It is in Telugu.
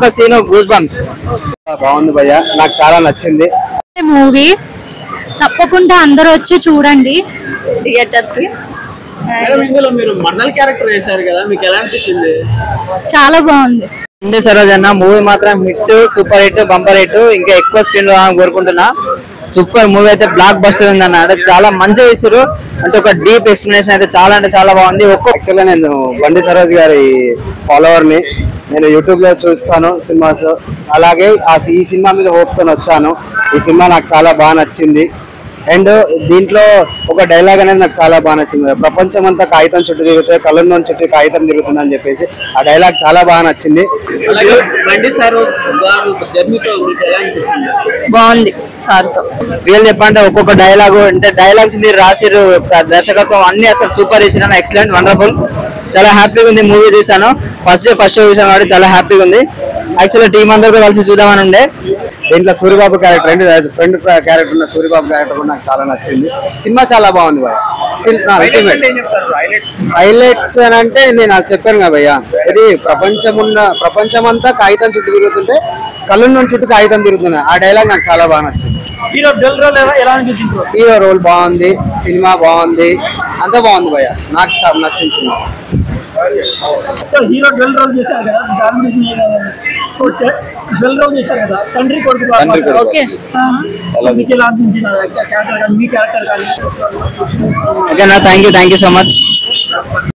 ఒక్కొక్క సీన్ గూస్ బంప్స్ బాగుంది భయ్య నాకు చాలా నచ్చింది మూవీ తప్పకుండా అందరూ వచ్చి చూడండి థియేటర్ కి మేడం ఇందులో మీరు మర్నల్ క్యారెక్టర్ వేశారు కదా మీకు ఎలా అనిపించింది చాలా బాగుంది ఇండి సరోజ్ అన్న మూవీ మాత్రం hit super hit bumper hit ఇంకా ఎక్కువ స్క్రీన్ లో రావాలని కోరుకుంటున్నా సూపర్ మూవీ అయితే బ్లాక్ బస్టర్ ఉంది అన్న అంటే చాలా మంచిగా చేసారు అంటే ఒక డీప్ ఎక్స్ప్లెనేషన్ అయితే చాలా అంటే చాలా బాగుంది ఒక్కొక్క యాక్చువల్గా నేను బండి సరోజ్ గారి ఫాలోవర్ ని నేను యూట్యూబ్ లో చూస్తాను సినిమాస్ అలాగే ఆ సి- ఈ సినిమా మీద హోప్ తో వచ్చాను ఈ సినిమా నాకు చాలా బాగా నచ్చింది అండ్ దీంట్లో ఒక డైలాగ్ అనేది నాకు చాలా బాగా నచ్చింది ప్రపంచం అంతా కాగితం చుట్టూ తిరుగుతుంది కళ్ళలో చుట్టూ కాగితం తిరుగుతుంది అని చెప్పేసి ఆ డైలాగ్ చాలా బాగా నచ్చింది అలాగే బండి సార్ గారు జర్నీతో మీకు ఎలా అనిపించింది బాగుంది సార్తో రియల్ చెప్పంటే ఒక్కొక్క డైలాగ్ అంటే డైలాగ్స్ మీరు రాసిరు దర్శకత్వం అన్ని అసలు సూపర్ చేసిన ఎక్సలెంట్ వండర్ఫుల్ చాలా హ్యాపీగా ఉంది మూవీ చూసాను ఫస్ట్ డే ఫస్ట్ షో చూసాను కాబట్టి చాలా హ్యాపీగా ఉంది యాక్చువల్లీ టీం అందరితో కలిసి చూద్దామని ఉండే దీంట్లో సూర్యబాబు క్యారెక్టర్ అండి ఫ్రెండ్ క్యారెక్టర్ ఉన్న సూర్యబాబు క్యారెక్టర్ కూడా నాకు చాలా నచ్చింది సినిమా చాలా బాగుంది భయ్య సినిమా ultimate. ఏం చెప్తారు హైలైట్స్ హైలైట్స్ అని అంటే నేను అది చెప్పాను కదా భయ్య ఇది ప్రపంచం ఉన్న ప్రపంచం అంతా కాగితం చుట్టూ తిరుగుతుంటే కళ్ళు చుట్టూ కాగితం తిరుగుతున్నాయి ఆ డైలాగ్ నాకు చాలా బాగా నచ్చింది హీరో డెల్ రోల్ ఎలా ఎలా అనిపించింది హీరో రోల్ బాగుంది సినిమా బాగుంది అంతా బాగుంది భయ్య నాకు చాలా నచ్చింది సినిమా హీరో డెల్ రోల్ చేశారు కదా దాని గురించి ఓకే డెల్ రోల్ చేశారు కదా తండ్రి కొడుకు తండ్రి కొడుకు. ఓకే మీకు ఎలా అనిపించింది క్యారెక్టర్ కానీ మీ క్యారెక్టర్ కానీ ఓకేనా thank you thank you so much